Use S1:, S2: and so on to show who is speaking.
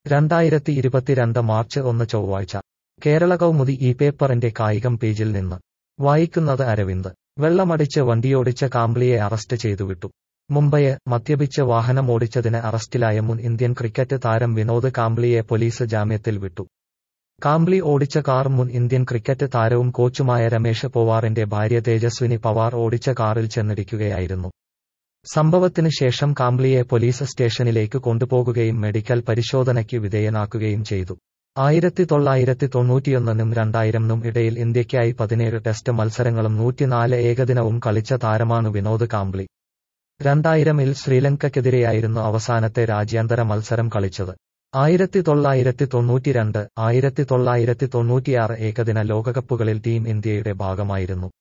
S1: രണ്ടായിരത്തി ഇരുപത്തിരണ്ട് മാർച്ച് ഒന്ന് ചൊവ്വാഴ്ച കേരള കൗമുദി ഈ പേപ്പറിന്റെ കായികം പേജിൽ നിന്ന് വായിക്കുന്നത് അരവിന്ദ് വെള്ളമടിച്ച് വണ്ടിയോടിച്ച കാംബ്ലിയെ അറസ്റ്റ് ചെയ്തു വിട്ടു മുംബൈയെ മദ്യപിച്ച് വാഹനം ഓടിച്ചതിന് അറസ്റ്റിലായ മുൻ ഇന്ത്യൻ ക്രിക്കറ്റ് താരം വിനോദ് കാംബ്ലിയെ പോലീസ് ജാമ്യത്തിൽ വിട്ടു കാംബ്ലി ഓടിച്ച കാർ മുൻ ഇന്ത്യൻ ക്രിക്കറ്റ് താരവും കോച്ചുമായ രമേഷ് പവാറിന്റെ ഭാര്യ തേജസ്വിനി പവാർ ഓടിച്ച കാറിൽ ചെന്നിടിക്കുകയായിരുന്നു സംഭവത്തിന് ശേഷം കാംബ്ലിയെ പോലീസ് സ്റ്റേഷനിലേക്ക് കൊണ്ടുപോകുകയും മെഡിക്കൽ പരിശോധനയ്ക്ക് വിധേയനാക്കുകയും ചെയ്തു ആയിരത്തി തൊള്ളായിരത്തി തൊണ്ണൂറ്റിയൊന്നിനും രണ്ടായിരംനും ഇടയിൽ ഇന്ത്യയ്ക്കായി പതിനേഴ് ടെസ്റ്റ് മത്സരങ്ങളും നൂറ്റിനാല് ഏകദിനവും കളിച്ച താരമാണ് വിനോദ് കാംബ്ലി രണ്ടായിരമിൽ ശ്രീലങ്കയ്ക്കെതിരെയായിരുന്നു അവസാനത്തെ രാജ്യാന്തര മത്സരം കളിച്ചത് ആയിരത്തി തൊള്ളായിരത്തി തൊണ്ണൂറ്റിരണ്ട് ആയിരത്തി തൊള്ളായിരത്തി തൊണ്ണൂറ്റിയാറ് ഏകദിന ലോകകപ്പുകളിൽ ടീം ഇന്ത്യയുടെ ഭാഗമായിരുന്നു